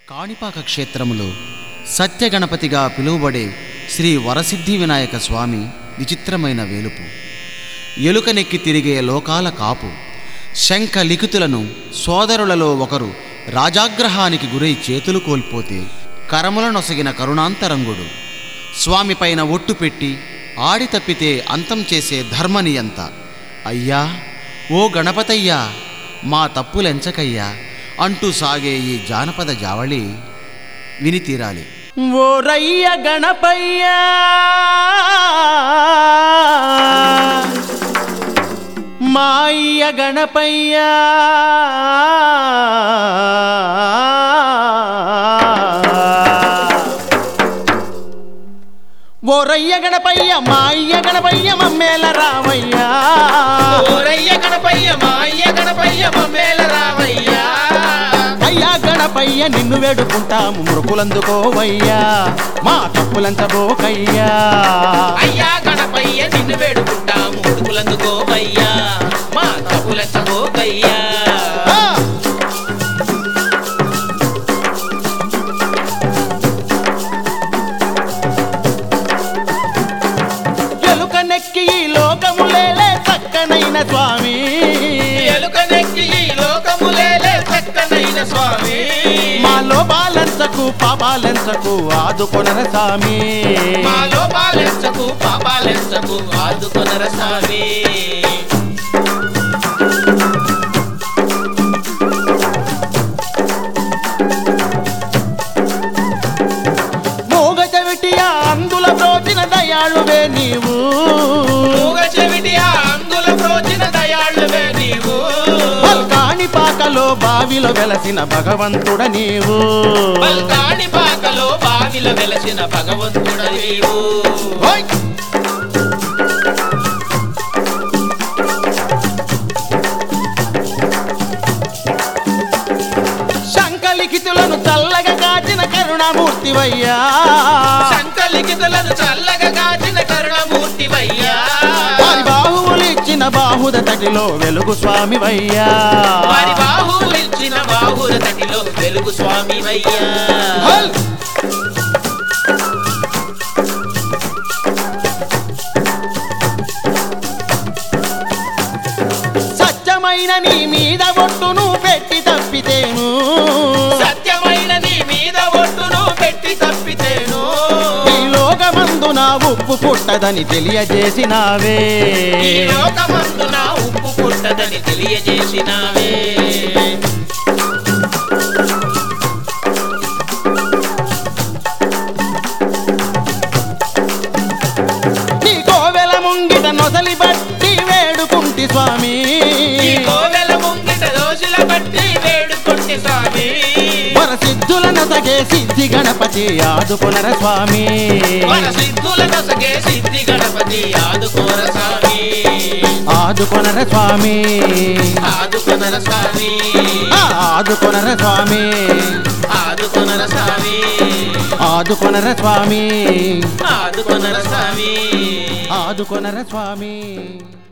కాణిపాక క్షేత్రములో సత్యగణపతిగా పిలువబడే శ్రీ వరసిద్ధి వినాయక స్వామి విచిత్రమైన వేలుపు ఎలుకనెక్కి తిరిగే లోకాల కాపు శంఖ లిఖితులను సోదరులలో ఒకరు రాజాగ్రహానికి గురై చేతులు కోల్పోతే కరముల నొసగిన కరుణాంతరంగుడు స్వామిపైన ఒట్టు పెట్టి ఆడి తప్పితే అంతం చేసే ధర్మనియంత అయ్యా ఓ గణపతయ్యా మా తప్పులెంచకయ్యా అంటూ సాగే ఈ జానపద జావళి విని తీరాలి ఓరయ్య గణపయ్య మాయ్య గణపయ్య ఓరయ్య గణపయ్య మాయ్య గణపయ్య మమ్మేల రావయ్యా ఓరయ్య గణపయ్య మా అయ్య గణపయ్య మమ్మేల రావయ్యా అయ్యా గణపయ్య నిన్ను వేడుకుంటాము మృకులందుకోవయ్యా మా తప్పులంచబోకయ్యా అయ్యా గణపయ్య నిన్ను వేడుకుంటాము ముడుకులందుకోవయ్యా మా తప్పులెచ్చబోకయ్యా ఆ! ఎలుక నెక్కి ఈ లోకములేలే చక్కనైన స్వామి ఎలుక నెక్కి ఈ లోకములేలే చక్కనైన స్వామి మా లోపాలెంచకు పాపాలెంచకు ఆదుకొనర స్వామి మా లోపాలెంచకు పాపాలెంచకు ఆదుకొనర స్వామి మూగ చెవిటియా అందుల బ్రోచిన దయాళువే నీవు మూగ చెవిటి ఆ అంగుల ప్రోచిన దయాళ్ళువే నీవు పల్కాని పాకలో బావిలో వెలసిన భగవంతుడ నీవు పల్కాని పాకలో బావిల వెలసిన భగవంతుడ నీవు ఓయ్! శంఖలిఖితులను చల్లగా కాచిన కరుణామూర్తివయ్యా శంకలిఖితులను చల్లగా కాచిన కరుణమూర్తివయ్యా వారి బాహువులు ఇచ్చిన బాహుద తటిలో వెలుగు స్వామివయ్యా వారి బాహువులు ఇచ్చిన బాహుల తటిలో వెలుగు స్వామివయ్యా హల్! సత్యమైన నీ మీద ఒట్టును పెట్టి తప్పితేను సత్యమైన నీ మీద ఒట్టును పెట్టి తప్పితేను ఈ లోకమందున ఉప్పు పుట్టదని తెలియజేసినావే ఈ లోకమందున ఉప్పు పుట్టదని తెలియజేసినావే నీ కోవెల ముంగిట నొసలి బట్టి వేడుకుంటి స్వామి ఈ కోవెల ముంగిట రోజుల బట్టి వేడుకుంటే స్వామి మన సిద్ధుల నసగే సిద్ధి గణపతి ఆదుకొనర స్వామి మన సిద్ధుల నసగే సిద్ధి గణపతి ఆదుకోర స్వామి ఆదుకొనర స్వామి ఆదుకొనర స్వామి ఆ, ఆదుకొనర స్వామి ఆదుకొనర స్వామి ఆదుకొనర స్వామి ఆదుకొనర స్వామి ఆదుకొనర స్వామి